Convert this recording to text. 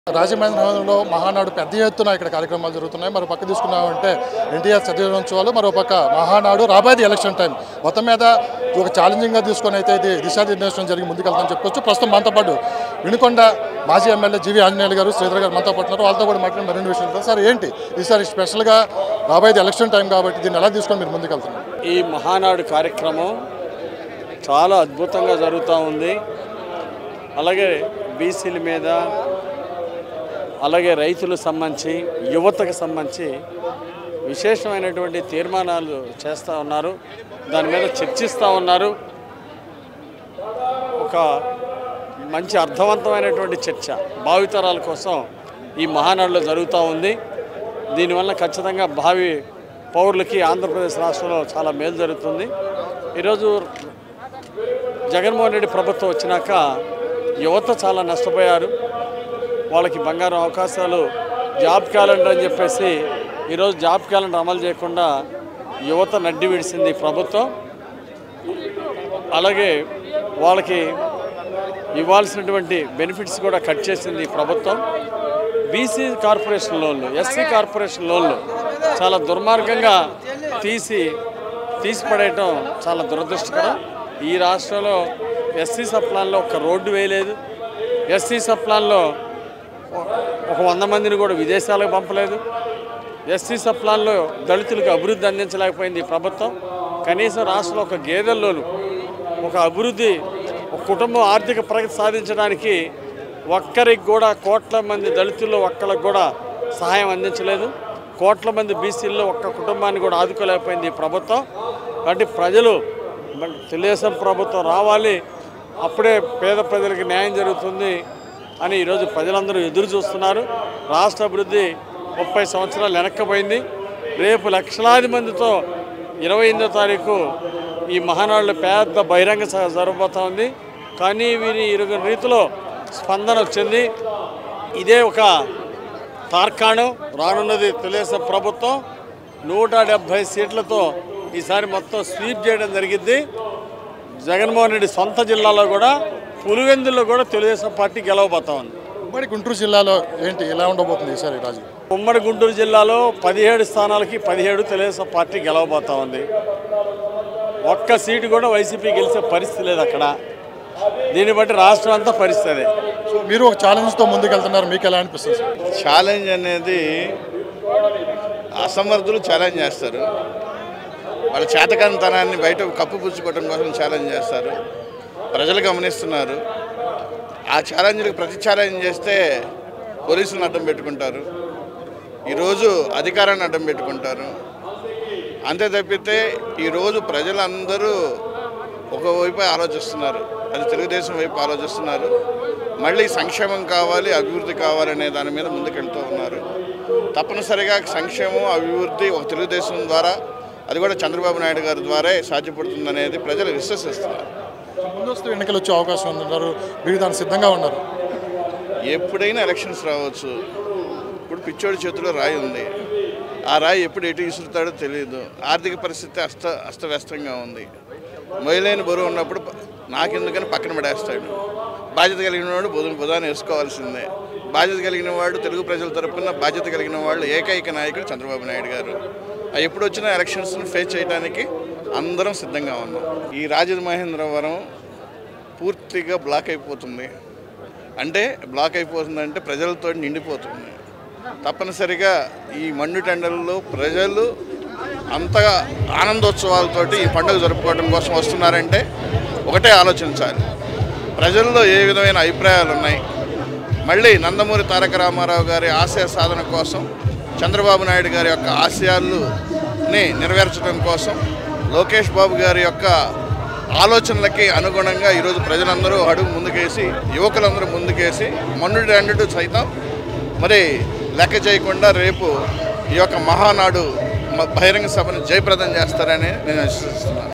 రాజమహేంద్రవరంలో మహానాడు పెద్ద ఎత్తున ఇక్కడ కార్యక్రమాలు జరుగుతున్నాయి మరో పక్క తీసుకున్నామంటే ఎన్టీఆర్ సత్యదినోత్సవాలు మరో పక్క మహానాడు రాబోయేది ఎలక్షన్ టైం మొత్తం మీద ఒక ఛాలెంజింగ్గా తీసుకొని అయితే ఇది దిశానిర్దేశం జరిగి ముందుకెళ్తామని చెప్పుకోవచ్చు ప్రస్తుతం మనతో పాటు వినుకొండ మాజీ ఎమ్మెల్యే జీవి ఆంజనేయులు గారు శ్రీధర్ గారు మనతో పాటు ఉన్నారు వాళ్ళతో కూడా మాట్లాడి మరిన్ని విషయాలు సార్ ఏంటి ఈసారి స్పెషల్గా రాబోయేది ఎలక్షన్ టైం కాబట్టి దీన్ని ఎలా తీసుకొని మీరు ముందుకెళ్తున్నారు ఈ మహానాడు కార్యక్రమం చాలా అద్భుతంగా జరుగుతూ ఉంది అలాగే బీసీల మీద అలాగే రైతులకు సంబంధించి యువతకు సంబంధించి విశేషమైనటువంటి తీర్మానాలు చేస్తూ ఉన్నారు దాని మీద చర్చిస్తూ ఉన్నారు ఒక మంచి అర్థవంతమైనటువంటి చర్చ భావితరాల కోసం ఈ మహానాడులో జరుగుతూ ఉంది దీనివల్ల ఖచ్చితంగా భావి పౌరులకి ఆంధ్రప్రదేశ్ రాష్ట్రంలో చాలా మేలు జరుగుతుంది ఈరోజు జగన్మోహన్ రెడ్డి ప్రభుత్వం వచ్చినాక యువత చాలా నష్టపోయారు వాళ్ళకి బంగారం అవకాశాలు జాబ్ క్యాలెండర్ అని చెప్పేసి ఈరోజు జాబ్ క్యాలెండర్ అమలు చేయకుండా యువత నడ్డి విడిసింది ఈ ప్రభుత్వం అలాగే వాళ్ళకి ఇవ్వాల్సినటువంటి బెనిఫిట్స్ కూడా కట్ చేసింది ఈ ప్రభుత్వం బీసీ కార్పొరేషన్ లోన్లు ఎస్సీ కార్పొరేషన్ లోన్లు చాలా దుర్మార్గంగా తీసి తీసిపడేయటం చాలా దురదృష్టకరం ఈ రాష్ట్రంలో ఎస్సీ సప్లాన్లో ఒక రోడ్డు వేయలేదు ఎస్సీ సప్లాన్లో ఒక వంద మందిని కూడా విదేశాలకు పంపలేదు ఎస్సీ సప్లాన్లో దళితులకు అభివృద్ధి అందించలేకపోయింది ఈ ప్రభుత్వం కనీసం రాష్ట్రంలో ఒక గేదెల్లోనూ ఒక అభివృద్ధి ఒక కుటుంబం ఆర్థిక ప్రగతి సాధించడానికి ఒక్కరికి కూడా కోట్ల మంది దళితుల్లో ఒక్కరికి కూడా సహాయం అందించలేదు కోట్ల మంది బీసీల్లో ఒక్క కుటుంబాన్ని కూడా ఆదుకోలేకపోయింది ఈ ప్రభుత్వం కాబట్టి ప్రజలు మన తెలుగుదేశం ప్రభుత్వం రావాలి అప్పుడే పేద ప్రజలకు న్యాయం జరుగుతుంది అని ఈరోజు ప్రజలందరూ ఎదురు చూస్తున్నారు రాష్ట్ర అభివృద్ధి ముప్పై సంవత్సరాలు వెనక్కపోయింది రేపు లక్షలాది మందితో ఇరవై ఎనిమిదో తారీఖు ఈ మహానాడులో పెద్ద బహిరంగ సభ జరగబోతా ఉంది కానీ వీరి ఇరుగు రీతిలో స్పందన వచ్చింది ఇదే ఒక తార్కాణం రానున్నది తెలుగుదేశం ప్రభుత్వం నూట డెబ్భై సీట్లతో ఈసారి మొత్తం స్వీప్ చేయడం జరిగింది జగన్మోహన్ రెడ్డి సొంత జిల్లాలో కూడా పులివెందుల్లో కూడా తెలుగుదేశం పార్టీ గెలవబోతా ఉంది ఉమ్మడి గుంటూరు జిల్లాలో ఏంటి ఎలా ఉండబోతుంది ఈసారి రాజు ఉమ్మడి గుంటూరు జిల్లాలో పదిహేడు స్థానాలకి పదిహేడు తెలుగుదేశం పార్టీ గెలవబోతా ఉంది ఒక్క సీటు కూడా వైసీపీ గెలిచే పరిస్థితి లేదు అక్కడ దీన్ని బట్టి రాష్ట్రం అంతా పరిస్థితి అదే సో మీరు ఒక ఛాలెంజ్తో ముందుకెళ్తున్నారు మీకు ఎలా అనిపిస్తుంది సార్ ఛాలెంజ్ అనేది అసమర్థులు ఛాలెంజ్ చేస్తారు వాళ్ళ చేతకానితనాన్ని బయట కప్పుపుచ్చుకోవడం కోసం ఛాలెంజ్ చేస్తారు ప్రజలు గమనిస్తున్నారు ఆ ఛాలెంజ్లకు ప్రతి ఛాలెంజ్ చేస్తే పోలీసులను అడ్డం పెట్టుకుంటారు ఈరోజు అధికారాన్ని అడ్డం పెట్టుకుంటారు అంతే తప్పితే ఈరోజు ప్రజలందరూ ఒకవైపు ఆలోచిస్తున్నారు అది తెలుగుదేశం వైపు ఆలోచిస్తున్నారు మళ్ళీ సంక్షేమం కావాలి అభివృద్ధి కావాలనే దాని మీద ముందుకెళ్తూ ఉన్నారు తప్పనిసరిగా సంక్షేమం అభివృద్ధి ఒక తెలుగుదేశం ద్వారా అది కూడా చంద్రబాబు నాయుడు గారి ద్వారా సాధ్యపడుతుందనేది ప్రజలు విశ్వసిస్తున్నారు ముందస్తు ఎన్నికలు వచ్చే అవకాశం ఉందన్నారు మీరు దానికి సిద్ధంగా ఉన్నారు ఎప్పుడైనా ఎలక్షన్స్ రావచ్చు ఇప్పుడు పిచ్చోడి చేతిలో రాయి ఉంది ఆ రాయి ఎప్పుడు ఎటు విసురుతాడో తెలియదు ఆర్థిక పరిస్థితి అస్త అస్తవ్యస్తంగా ఉంది మొయలేని బరువు ఉన్నప్పుడు ప- నాకెందుకని పక్కన పడేస్తాడు బాధ్యత కలిగిన వాడు బుధ బుధాన్ని వేసుకోవాల్సిందే బాధ్యత కలిగిన వాడు తెలుగు ప్రజల తరపున బాధ్యత కలిగిన వాళ్ళు ఏకైక నాయకుడు చంద్రబాబు నాయుడు గారు ఆ ఎప్పుడు వచ్చిన ఎలక్షన్స్ని ఫేస్ చేయడానికి అందరం సిద్ధంగా ఉన్నాం ఈ రాజమహేంద్రవరం పూర్తిగా బ్లాక్ అయిపోతుంది అంటే బ్లాక్ అయిపోతుందంటే ప్రజలతో నిండిపోతుంది తప్పనిసరిగా ఈ మండు టెండర్లో ప్రజలు అంతగా ఆనందోత్సవాలతోటి ఈ పండుగ జరుపుకోవడం కోసం వస్తున్నారంటే ఒకటే ఆలోచించాలి ప్రజల్లో ఏ విధమైన అభిప్రాయాలు ఉన్నాయి మళ్ళీ నందమూరి తారక రామారావు గారి ఆశయ సాధన కోసం చంద్రబాబు నాయుడు గారి యొక్క ఆశయాలని నెరవేర్చడం కోసం లోకేష్ బాబు గారి యొక్క ఆలోచనలకి అనుగుణంగా ఈరోజు ప్రజలందరూ అడుగు ముందుకేసి యువకులందరూ ముందుకేసి మన్నుడి అండు సైతం మరి లెక్క చేయకుండా రేపు ఈ యొక్క మహానాడు మ- బహిరంగ సభను జయప్రదం చేస్తారని నేను విశ్వసిస్తున్నాను